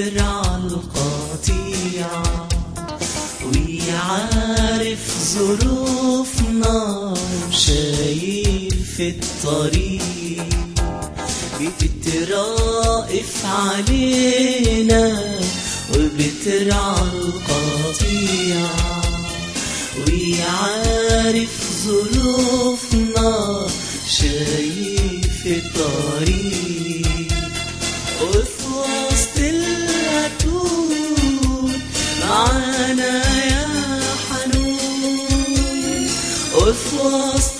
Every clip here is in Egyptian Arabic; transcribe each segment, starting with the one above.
بترعى القطيع ويعرف ظروفنا وشايف الطريق بتترائف علينا وبترعى القطيع ويعرف ظروفنا شايف الطريق وفي وسط الهتون معانا يا حنون وفي وسط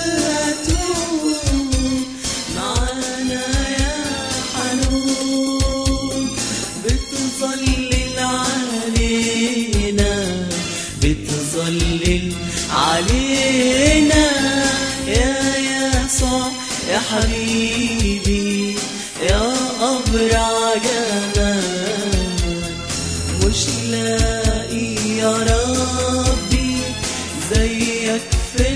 الهتون معانا يا حنون بتظلل علينا بتظلل علينا يا يسوع يا حبيبي يا أبرع جمال مش لاقي يا ربي زيك في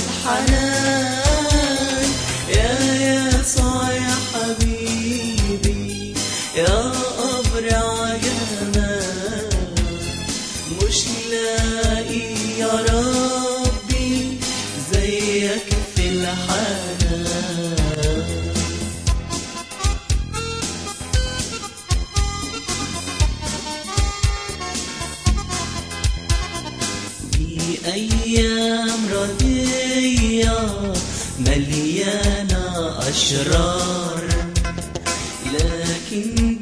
الحنان يا يسوع يا حبيبي يا أبرع جمال مش لاقي يا ربي زيك في الحنان دي أيام ردية مليانة أشرار لكن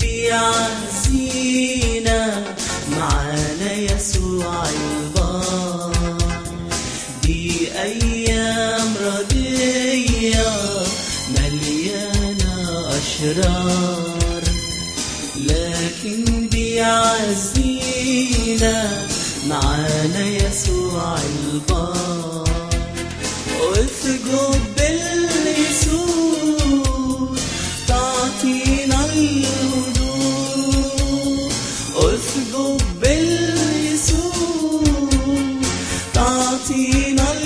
بيعزينا معانا يسوع البار دي أيام ردية مليانة أشرار لكن بيعزينا معانا يسوع البار وفي جب اليسوع تعطينا الهدوء وفي جب اليسوع تعطينا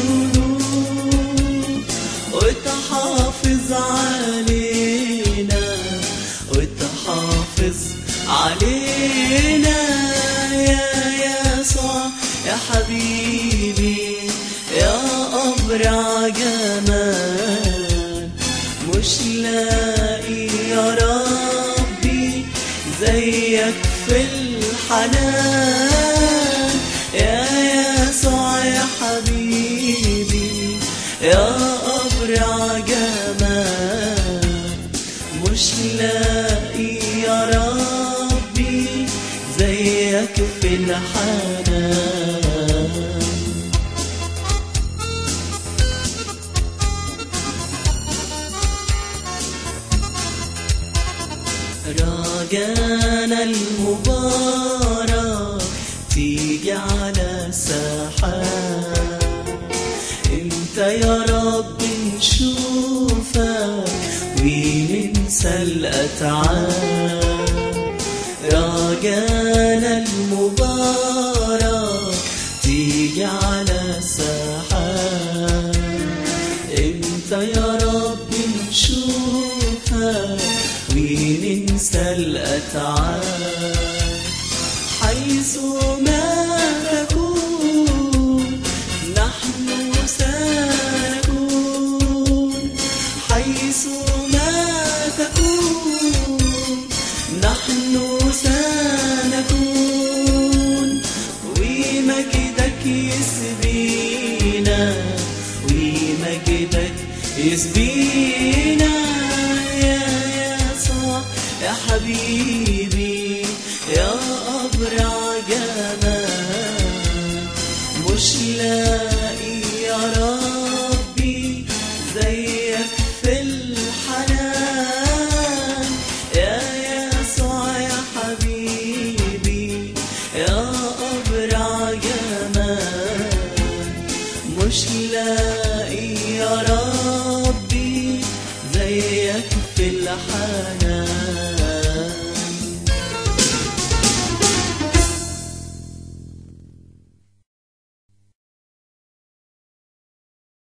الهدوء وتحافظ علينا وتحافظ علينا يا يسوع يا حبيبي يا أبرع جمال مش لاقي يا ربي زيك في الحنان يا يسوع يا حبيبي يا أبرع جمال مش لاقي يا ربي زيك في الحنان رجانا المبارك تيجي على ساحات انت يا رب نشوفك وننسى الاتعاب رجانا المبارك تيجي على ساحات انت يا رب نشوفك وننسى الاتعاب حيث ما نكون نحن سنكون حيث ما تكون نحن سنكون ومجدك يسبينا ومجدك يسبينا يا يسوع يا حبيبي يا أبرع جمال مش لاقي يا ربي زيك في الحنان يا يسوع يا حبيبي يا أبرع جمال مش لاقي يا ربي زيك في الحنان